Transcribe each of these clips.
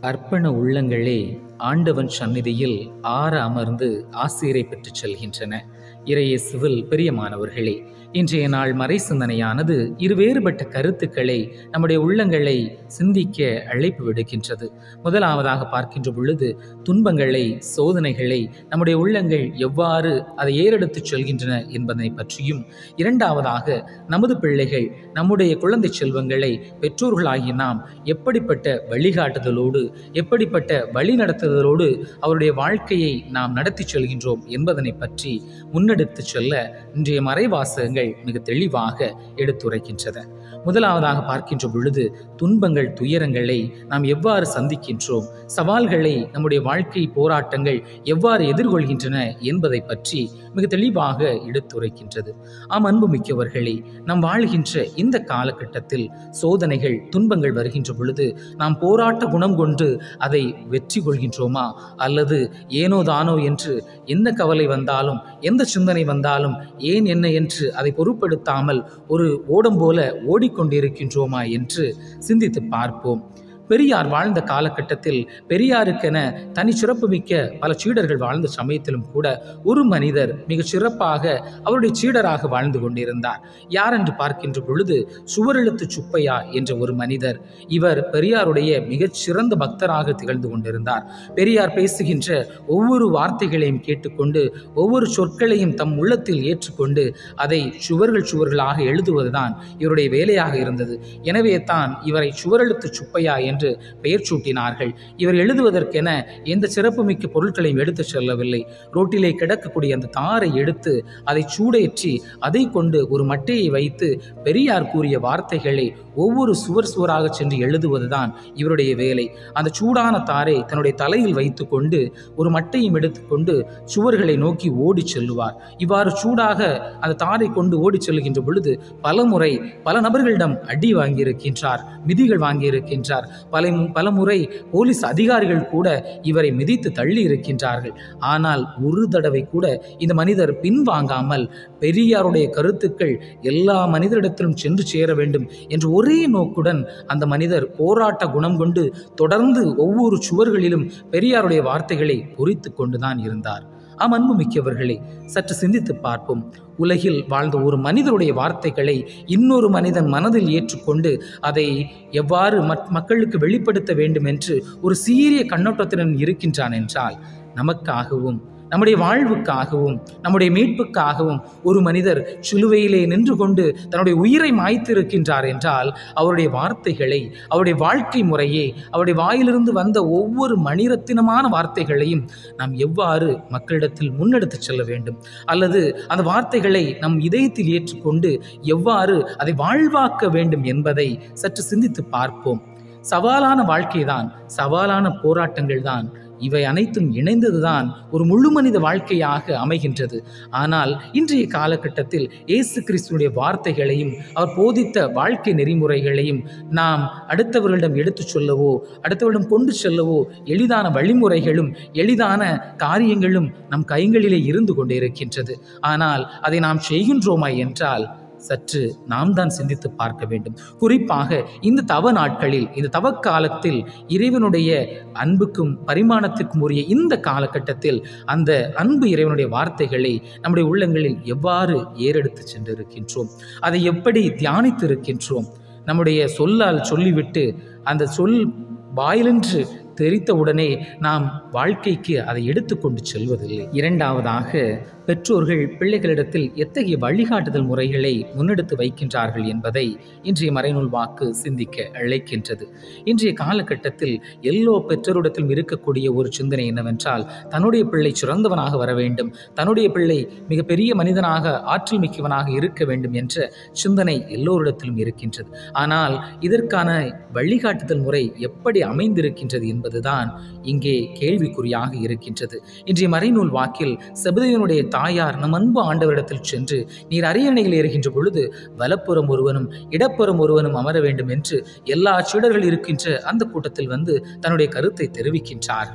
அர்ப்பண உள்ளங்களே ஆண்டவன் சந்நிதியில் ஆற அமர்ந்து ஆசிரியரை பெற்றுச் செல்கின்றன இறையேசுவில் பிரியமானவர்களே இன்றைய நாள் மறை சிந்தனையானது இருவேறுபட்ட கருத்துக்களை நம்முடைய உள்ளங்களை சிந்திக்க அழைப்பு விடுக்கின்றது முதலாவதாக பார்க்கின்ற பொழுது துன்பங்களை சோதனைகளை நம்முடைய உள்ளங்கள் எவ்வாறு அதை ஏறெடுத்துச் செல்கின்றன என்பதை பற்றியும் இரண்டாவதாக நமது பிள்ளைகள் நம்முடைய குழந்தை செல்வங்களை பெற்றோர்களாகிய நாம் எப்படிப்பட்ட வழிகாட்டுதலோடு எப்படிப்பட்ட வழி நடத்துதலோடு அவருடைய வாழ்க்கையை நாம் நடத்தி செல்கின்றோம் என்பதனை பற்றி முன்னெடுத்து செல்ல இன்றைய மறைவாசகங்கள் மிக தெளிவாக எடுத்துரைக்கின்றன முதலாவதாக பார்க்கின்ற பொழுது துன்பங்கள் துயரங்களை நாம் எவ்வாறு சந்திக்கின்றோம் சவால்களை நம்முடைய வாழ்க்கை போராட்டங்கள் எவ்வாறு எதிர்கொள்கின்றன என்பதை பற்றி மிக தெளிவாக எடுத்துரைக்கின்றது ஆம் அன்பு மிக்கவர்களே நாம் வாழ்கின்ற இந்த காலகட்டத்தில் சோதனைகள் துன்பங்கள் வருகின்ற பொழுது நாம் போராட்ட குணம் கொண்டு அதை வெற்றி கொள்கின்றோமா அல்லது ஏனோ தானோ என்று எந்த கவலை வந்தாலும் எந்த சிந்தனை வந்தாலும் ஏன் என்ன என்று அதை பொருட்படுத்தாமல் ஒரு ஓடம் போல ஓடிக்கொண்டிருக்கின்றோமா என்று சிந்தித்து பார்ப்போம் பெரியார் வாழ்ந்த காலகட்டத்தில் பெரியாருக்கென தனி சிறப்புமிக்க பல சீடர்கள் வாழ்ந்த சமயத்திலும் கூட ஒரு மனிதர் மிக சிறப்பாக அவருடைய சீடராக வாழ்ந்து கொண்டிருந்தார் யார் என்று பார்க்கின்ற பொழுது சுவரெழுத்து சுப்பையா என்ற ஒரு மனிதர் இவர் பெரியாருடைய மிகச் சிறந்த பக்தராக திகழ்ந்து கொண்டிருந்தார் பெரியார் பேசுகின்ற ஒவ்வொரு வார்த்தைகளையும் கேட்டுக்கொண்டு ஒவ்வொரு சொற்களையும் தம் உள்ளத்தில் ஏற்றுக்கொண்டு அதை சுவர்கள் சுவர்களாக எழுதுவதுதான் இவருடைய வேலையாக இருந்தது எனவே தான் இவரை சுவரெழுத்து சுப்பையா என்று பெயர் சூட்டினார்கள் இவர் எழுதுவதற்கென எந்த சிறப்புமிக்க பொருட்களையும் எடுத்து செல்லவில்லை ரோட்டிலே கிடக்கக்கூடிய அந்த தாரை எடுத்து அதை சூடேற்றி அதை கொண்டு ஒரு மட்டையை வைத்து பெரியார் கூறிய வார்த்தைகளை ஒவ்வொரு சுவர் சுவராக சென்று எழுதுவதுதான் இவருடைய வேலை அந்த சூடான தாரை தன்னுடைய தலையில் வைத்து கொண்டு ஒரு மட்டையும் எடுத்துக்கொண்டு சுவர்களை நோக்கி ஓடி செல்லுவார் இவ்வாறு சூடாக அந்த தாரை கொண்டு ஓடி செல்கின்ற பொழுது பல முறை பல நபர்களிடம் அடி வாங்கியிருக்கின்றார் மிதிகள் வாங்கியிருக்கின்றார் பல பல முறை போலீஸ் அதிகாரிகள் கூட இவரை மிதித்து தள்ளி இருக்கின்றார்கள் ஆனால் ஒரு தடவை கூட இந்த மனிதர் பின்வாங்காமல் பெரியாருடைய கருத்துக்கள் எல்லா மனிதரிடத்திலும் சென்று சேர வேண்டும் என்ற ஒரே நோக்குடன் அந்த மனிதர் போராட்ட குணம் கொண்டு தொடர்ந்து ஒவ்வொரு சுவர்களிலும் பெரியாருடைய வார்த்தைகளை பொறித்து கொண்டுதான் இருந்தார் ஆம் அன்பு மிக்கவர்களே சற்று சிந்தித்து பார்ப்போம் உலகில் வாழ்ந்த ஒரு மனிதருடைய வார்த்தைகளை இன்னொரு மனிதன் மனதில் ஏற்றுக்கொண்டு அதை எவ்வாறு மக்களுக்கு வெளிப்படுத்த வேண்டும் என்று ஒரு சீரிய கண்ணோட்டத்துடன் இருக்கின்றான் என்றால் நமக்காகவும் நம்முடைய வாழ்வுக்காகவும் நம்முடைய மீட்புக்காகவும் ஒரு மனிதர் சிலுவையிலே நின்று கொண்டு தன்னுடைய உயிரை மாய்த்திருக்கின்றார் என்றால் அவருடைய வார்த்தைகளை அவருடைய வாழ்க்கை முறையே அவருடைய வாயிலிருந்து வந்த ஒவ்வொரு மணிரத்தினமான வார்த்தைகளையும் நாம் எவ்வாறு மக்களிடத்தில் முன்னெடுத்து செல்ல வேண்டும் அல்லது அந்த வார்த்தைகளை நம் இதயத்தில் ஏற்றுக்கொண்டு எவ்வாறு அதை வாழ்வாக்க வேண்டும் என்பதை சற்று சிந்தித்து பார்ப்போம் சவாலான வாழ்க்கைதான் சவாலான போராட்டங்கள் தான் இவை அனைத்தும் இணைந்ததுதான் ஒரு முழு மனித வாழ்க்கையாக அமைகின்றது ஆனால் இன்றைய காலகட்டத்தில் இயேசு கிறிஸ்துடைய வார்த்தைகளையும் அவர் போதித்த வாழ்க்கை நெறிமுறைகளையும் நாம் அடுத்தவர்களிடம் எடுத்துச் சொல்லவோ அடுத்தவரிடம் கொண்டு செல்லவோ எளிதான வழிமுறைகளும் எளிதான காரியங்களும் நம் கைகளிலே இருந்து கொண்டிருக்கின்றது ஆனால் அதை நாம் செய்கின்றோமா என்றால் சற்று நாம் தான் சிந்தித்து பார்க்க வேண்டும் குறிப்பாக இந்த தவ நாட்களில் இந்த தவ காலத்தில் இறைவனுடைய அன்புக்கும் பரிமாணத்துக்கும் உரிய இந்த காலகட்டத்தில் அந்த அன்பு இறைவனுடைய வார்த்தைகளை நம்முடைய உள்ளங்களில் எவ்வாறு ஏறெடுத்து சென்றிருக்கின்றோம் அதை எப்படி தியானித்து இருக்கின்றோம் நம்முடைய சொல்லால் சொல்லிவிட்டு அந்த சொல் வாயிலென்று தெரித்த உடனே நாம் வாழ்க்கைக்கு அதை எடுத்துக்கொண்டு செல்வதில்லை இரண்டாவதாக பெற்றோர்கள் பிள்ளைகளிடத்தில் எத்தகைய வழிகாட்டுதல் முறைகளை முன்னெடுத்து வைக்கின்றார்கள் என்பதை இன்றைய மறைநூல் வாக்கு சிந்திக்க அழைக்கின்றது இன்றைய காலகட்டத்தில் எல்லோ பெற்றோரிடத்திலும் இருக்கக்கூடிய ஒரு சிந்தனை என்னவென்றால் தன்னுடைய பிள்ளை சிறந்தவனாக வர வேண்டும் தன்னுடைய பிள்ளை மிகப்பெரிய மனிதனாக ஆற்றல் மிக்கவனாக இருக்க வேண்டும் என்ற சிந்தனை எல்லோரிடத்திலும் இருக்கின்றது ஆனால் இதற்கான வழிகாட்டுதல் முறை எப்படி அமைந்திருக்கின்றது என்பதுதான் இங்கே கேள்விக்குறியாக இருக்கின்றது இன்றைய மறைநூல் வாக்கில் செபதையனுடைய தாயார் நம் அன்பு ஆண்டவரிடத்தில் சென்று நீர் அரியணையில் இருக்கின்ற பொழுது வலப்புறம் ஒருவனும் இடப்புறம் ஒருவனும் அமர வேண்டும் என்று எல்லா சீடர்கள் இருக்கின்ற அந்த கூட்டத்தில் வந்து தன்னுடைய கருத்தை தெரிவிக்கின்றார்கள்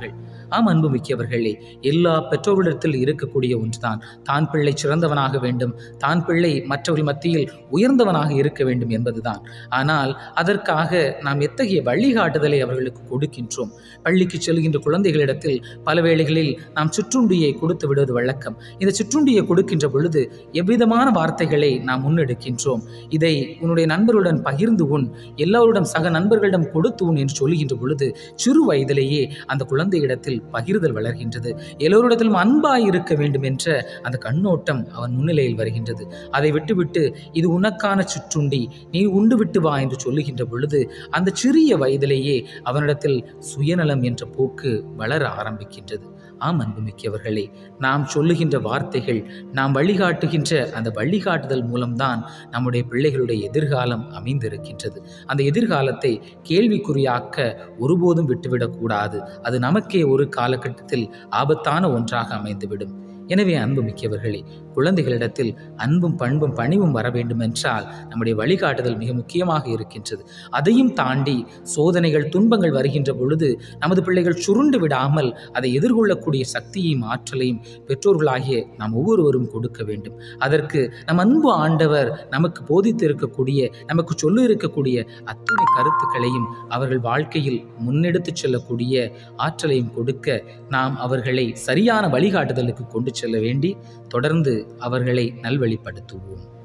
ஆம் அன்பு மிக்கவர்களே எல்லா பெற்றோர்களிடத்தில் இருக்கக்கூடிய ஒன்றுதான் தான் பிள்ளை சிறந்தவனாக வேண்டும் தான் பிள்ளை மற்றவர்கள் மத்தியில் உயர்ந்தவனாக இருக்க வேண்டும் என்பதுதான் ஆனால் அதற்காக நாம் எத்தகைய வழிகாட்டுதலை அவர்களுக்கு கொடுக்கின்றோம் பள்ளிக்கு செல்கின்ற குழந்தைகளிடத்தில் பல வேளைகளில் நாம் சிற்றுண்டியை கொடுத்து விடுவது வழக்கம் இந்த சிற்றுண்டியை கொடுக்கின்ற பொழுது எவ்விதமான வார்த்தைகளை நாம் முன்னெடுக்கின்றோம் இதை உன்னுடைய நண்பர்களுடன் பகிர்ந்து உன் எல்லோருடன் சக நண்பர்களிடம் கொடுத்து உன் என்று சொல்லுகின்ற பொழுது சிறு வயதிலேயே அந்த குழந்தையிடத்தில் பகிர்தல் வளர்கின்றது எல்லோரிடத்திலும் அன்பாய் இருக்க வேண்டும் என்ற அந்த கண்ணோட்டம் அவன் முன்னிலையில் வருகின்றது அதை விட்டுவிட்டு இது உனக்கான சிற்றுண்டி நீ உண்டு விட்டு வா என்று சொல்லுகின்ற பொழுது அந்த சிறிய வயதிலேயே அவனிடத்தில் சுயநலம் என்ற போக்கு வளர ஆரம்பிக்கின்றது ஆம் அன்புமிக்கவர்களே நாம் சொல்லுகின்ற வார்த்தைகள் நாம் வழிகாட்டுகின்ற அந்த வழிகாட்டுதல் மூலம்தான் நம்முடைய பிள்ளைகளுடைய எதிர்காலம் அமைந்திருக்கின்றது அந்த எதிர்காலத்தை கேள்விக்குறியாக்க ஒருபோதும் விட்டுவிடக்கூடாது அது நமக்கே ஒரு காலகட்டத்தில் ஆபத்தான ஒன்றாக அமைந்துவிடும் எனவே அன்பு மிக்கவர்களே குழந்தைகளிடத்தில் அன்பும் பண்பும் பணிவும் வர வேண்டும் என்றால் நம்முடைய வழிகாட்டுதல் மிக முக்கியமாக இருக்கின்றது அதையும் தாண்டி சோதனைகள் துன்பங்கள் வருகின்ற பொழுது நமது பிள்ளைகள் சுருண்டு விடாமல் அதை எதிர்கொள்ளக்கூடிய சக்தியையும் ஆற்றலையும் பெற்றோர்களாகிய நாம் ஒவ்வொருவரும் கொடுக்க வேண்டும் அதற்கு நம் அன்பு ஆண்டவர் நமக்கு போதித்து இருக்கக்கூடிய நமக்கு சொல்லி இருக்கக்கூடிய அத்துணை கருத்துக்களையும் அவர்கள் வாழ்க்கையில் முன்னெடுத்துச் செல்லக்கூடிய ஆற்றலையும் கொடுக்க நாம் அவர்களை சரியான வழிகாட்டுதலுக்கு கொண்டு செல்ல வேண்டி தொடர்ந்து அவர்களை நல்வழிப்படுத்துவோம்